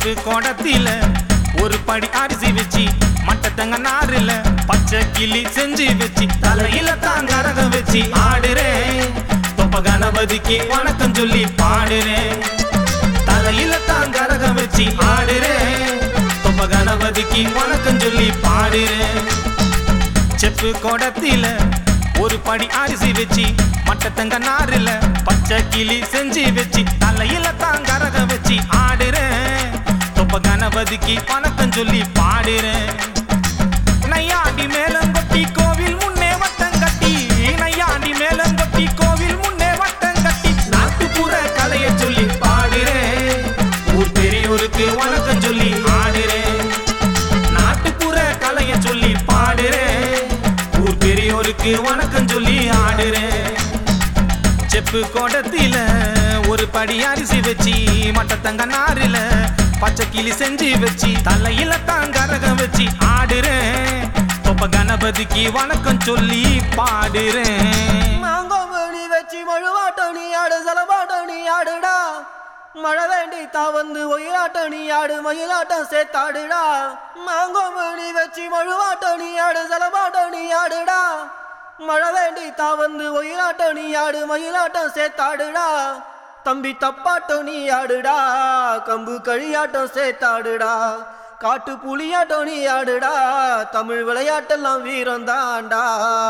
செப்பு கோடத்தில ஒரு படி அரிசி வச்சு மட்டத்தங்க நாரில பச்சை கிளி செஞ்சு வச்சு தலையில தான் கரகம் வச்சு ஆடுறேன் தொப்ப கணபதிக்கு வணக்கம் சொல்லி பாடுறேன் தலையில தான் கரகம் வச்சு ஆடுறேன் தொப்ப கணபதிக்கு வணக்கம் சொல்லி பாடுறேன் செப்பு கோடத்தில ஒரு படி அரிசி வச்சு மட்டத்தங்க நாரில பச்சை கிளி செஞ்சு வச்சு தலையில தான் கரகம் வச்சு ஆடுறேன் தொப்ப கணபதிக்கு வணக்கம் சொல்லி பாடுறேன் நையாண்டி மேலங்கொட்டி கோவில் முன்னே வட்டம் கட்டி நையாண்டி மேலங்கொட்டி கோவில் முன்னே வட்டம் கட்டி நாட்டுப்புற கலைய சொல்லி பாடுறேன் ஊர் பெரியோருக்கு வணக்கம் சொல்லி ஆடுறேன் நாட்டுப்புற கலைய சொல்லி பாடுறேன் ஊர் பெரியோருக்கு வணக்கம் சொல்லி ஆடுறேன் செப்பு கோடத்தில ஒரு படி அரிசி வச்சு மட்டத்தங்க நாரில பச்சை கிளி செஞ்சு வச்சு தலையில தான் கரகம் வச்சு ஆடுறேன் தொப்ப கணபதிக்கு வணக்கம் சொல்லி பாடுறேன் மாங்கோமணி வச்சு மழுவாட்டம் நீ ஆடு சலபாட்டம் நீ ஆடுடா மழை வேண்டி தா வந்து ஒயிலாட்டம் நீ ஆடு மயிலாட்டம் சேர்த்தாடுடா மாங்கோமணி வச்சு மழுவாட்டம் நீ ஆடு சலபாட்டம் நீ ஆடுடா மழை வேண்டி தா வந்து ஒயிலாட்டம் நீ ஆடு மயிலாட்டம் சேர்த்தாடுடா தம்பி தப்பாட்டம் நீ ஆடுடா கம்பு கழியாட்டம் சேர்த்தாடுடா காட்டு புலியாட்டம் நீ ஆடுடா தமிழ் விளையாட்டெல்லாம் வீரம் தாண்டா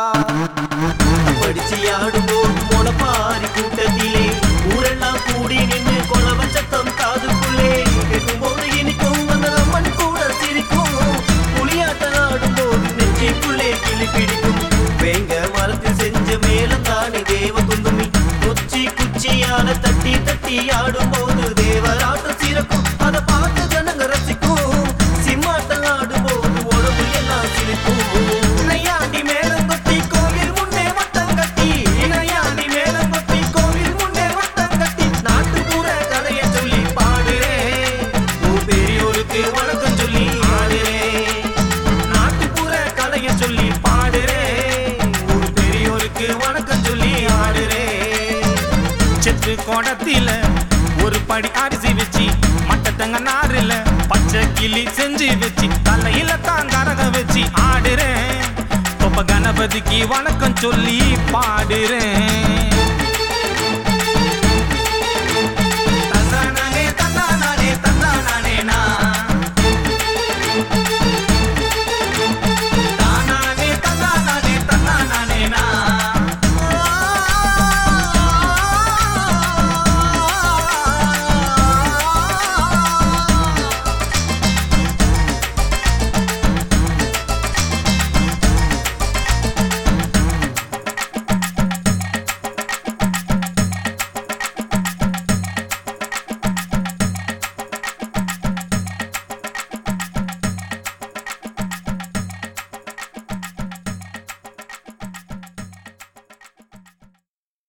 படிச்சு ஆடும்போது முளப்பாரி கூட்டத்திலே ஊரெல்லாம் கூடி நின்று கொலவ சத்தம் காதுக்குள்ளே கேட்கும்போது இனிக்கும் அந்த அம்மன் கூட சிரிக்கும் புலியாட்டம் ஆடும்போது நெஞ்சிக்குள்ளே கிளி பிடிக்கும் வேங்க மரத்தில் செஞ்ச மேலம் தானே தேவ குந்துமி குச்சி குச்சியால தட்டி தட்டி ஆடும்போது தேவராட்டம் சிறக்கும் அதை பார்த்து ஜனங்க ரசிக்கும் சிம்மாட்டம் ஆடும்போது உடம்பு எல்லாம் சிரிக்கும் நையாண்டி மேலங்கொட்டி கோவில் முன்னே வட்டம் கட்டி நையாண்டி மேலங்கொட்டி கோவில் முன்னே வட்டம் கட்டி நாட்டுப்புற கதையை சொல்லி பாடுறேன் ஊர் பெரியோருக்கு வணக்கம் சொல்லி ஆடுறேன் நாட்டுப்புற கதையை சொல்லி பாடுறேன் ஊர் பெரியோருக்கு வணக்கம் சொல்லி ஆடுறேன் செத்து கோடத்தில ஒரு படி அரிசி வச்சு மட்டத்தங்க நாரில பச்சை கிளி செஞ்சு வச்சு தலையில தான் கரகம் வச்சு ஆடுறேன் தொப்ப கணபதிக்கு வணக்கம் சொல்லி பாடுறேன்